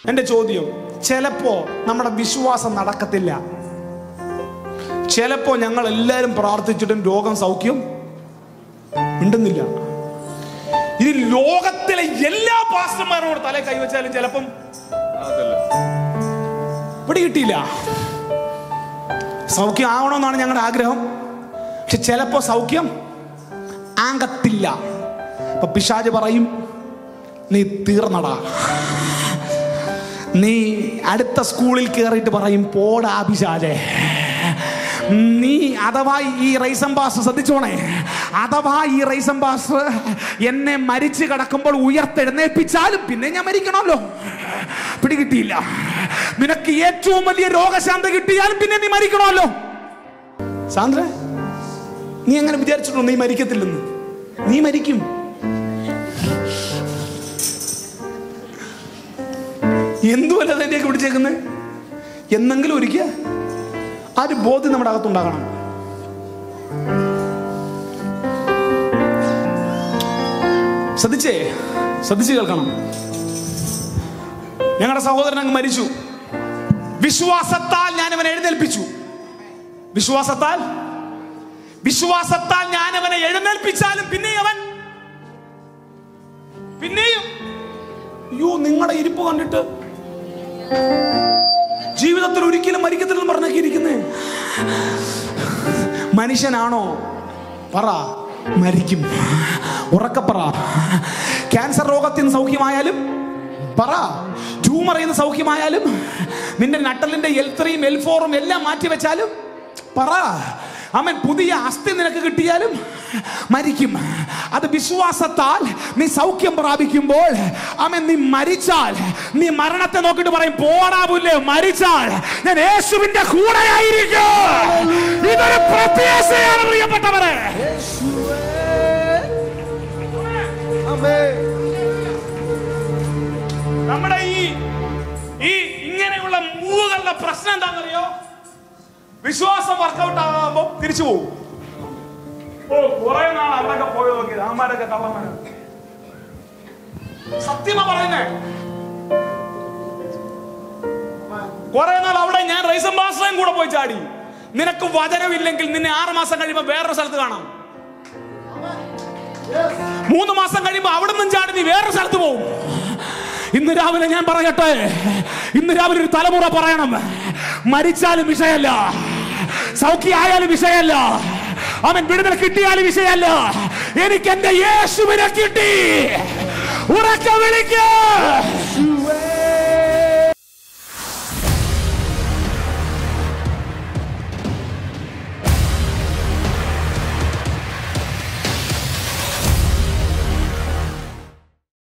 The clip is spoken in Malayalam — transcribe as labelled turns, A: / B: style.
A: എന്റെ ചോദ്യം ചിലപ്പോ നമ്മുടെ വിശ്വാസം നടക്കത്തില്ല ചിലപ്പോ ഞങ്ങൾ എല്ലാവരും പ്രാർത്ഥിച്ചിട്ടും രോഗം സൗഖ്യം ഉണ്ടെന്നില്ല ഇനി ലോകത്തിലെ എല്ലാ പാസ്റ്റർമാരോട് തല കൈവച്ചാലും ചിലപ്പം
B: അതല്ല
A: ഇവിടെ കിട്ടിയില്ല സൗഖ്യം ആവണമെന്നാണ് ഞങ്ങളുടെ ആഗ്രഹം പക്ഷെ ചിലപ്പോ സൗഖ്യം ആകത്തില്ല അപ്പൊ പിശാജ് പറയും നീ തീർന്നടാ നീ അടുത്ത സ്കൂളിൽ കയറിയിട്ട് പറയും പോടാ പിശാജെ നീ അഥവാ ഈ റൈസം പാസ് ശ്രദ്ധിച്ചോണേ അഥവാ ഈ റൈസം പാസ് എന്നെ മരിച്ചു കിടക്കുമ്പോൾ ഉയർത്തെഴുന്നേൽപ്പിച്ചാലും പിന്നെ ഞാൻ മരിക്കണമല്ലോ പിടികിട്ടിയില്ല നിനക്ക് ഏറ്റവും വലിയ രോഗശാന്തി കിട്ടിയാലും പിന്നെ നീ മരിക്കണമല്ലോ സാന്ദ്ര നീ എങ്ങനെ വിചാരിച്ചിട്ടുണ്ടോ നീ മരിക്കത്തില്ലെന്ന് നീ മരിക്കും എന്തുമല്ല തന്നെയൊക്കെ പിടിച്ചേക്കുന്നത് എന്നെങ്കിലും ഒരിക്കൽ ആ ഒരു ബോധ്യം നമ്മുടെ അകത്തുണ്ടാകണം ശ്രദ്ധിച്ചേ ശ്രദ്ധിച്ച് കേൾക്കണം ഞങ്ങളുടെ സഹോദരൻ അങ്ങ് മരിച്ചു വിശ്വാസത്താൽ ഞാൻ അവനെ എഴുന്നേൽപ്പിച്ചു വിശ്വാസത്താൽ വിശ്വാസത്താൽ ഞാൻ അവനെ എഴുന്നേൽപ്പിച്ചാലും പിന്നെയും അവൻ പിന്നെയും അയ്യോ നിങ്ങളുടെ ഇരിപ്പ് കണ്ടിട്ട് ജീവിതത്തിൽ ഒരിക്കലും മരിക്കത്തില്ലെന്ന് പറഞ്ഞൊക്കെ ഇരിക്കുന്നേ മനുഷ്യനാണോ പറ മരിക്കും ഉറക്കപ്പറ ക്യാൻസർ രോഗത്തിൽ നിന്ന് സൗഖ്യമായാലും പറ ട്യൂമറിൽ നിന്ന് സൗഖ്യമായാലും നിന്റെ നട്ടലിന്റെ എൽ ത്രീയും എൽ ഫോറും എല്ലാം മാറ്റി വെച്ചാലും പറ അവൻ പുതിയ അസ്ഥി നിനക്ക് കിട്ടിയാലും മരിക്കും അത് വിശ്വാസത്താൽ നീ സൗഖ്യം പ്രാപിക്കുമ്പോൾ അവൻ നീ മരിച്ചാൽ നീ മരണത്തെ നോക്കിയിട്ട് പറയും പോടാ പുല്ലേ മരിച്ചാൽ ഞാൻ യേശുവിന്റെ കൂടെയായിരിക്കും ഇതൊരു പ്രത്യാശയാണ് പ്രിയപ്പെട്ടവരെ നമ്മുടെ ഈ ഈ ഇങ്ങനെയുള്ള മൂവുകളുടെ പ്രശ്നം എന്താണെന്നറിയോ വിശ്വാസം വർക്കൗട്ട് ആകുമ്പോ തിരിച്ചു പോകും ഓ കുറെ നാൾ അവിടെയൊക്കെ പോയി നോക്കി ആമാരൊക്കെ കള്ളന്മാര് സത്യമാ പറയുന്നേ കുറെ നാൾ അവിടെ ഞാൻ റൈസം ബാസ്റ്ററേയും കൂടെ പോയി ചാടി നിനക്ക് വചനമില്ലെങ്കിൽ നിന്നെ ആറ് മാസം കഴിയുമ്പോ വേറൊരു സ്ഥലത്ത് കാണാം മൂന്ന് മാസം കഴിയുമ്പോ അവിടെ നിന്നും ചാടി നീ വേറൊരു സ്ഥലത്ത് പോകും ഇന്ന് രാവിലെ ഞാൻ പറയട്ടെ ഇന്ന് രാവിലെ ഒരു തലമുറ പറയണം മരിച്ചാലും വിഷയമല്ല സൗഖ്യമായാലും വിഷയമല്ല അവൻ വിടുതൽ കിട്ടിയാലും വിഷയമല്ല എനിക്ക് എന്റെ യേശുവിനെ കിട്ടി ഉറക്ക വിളിക്ക്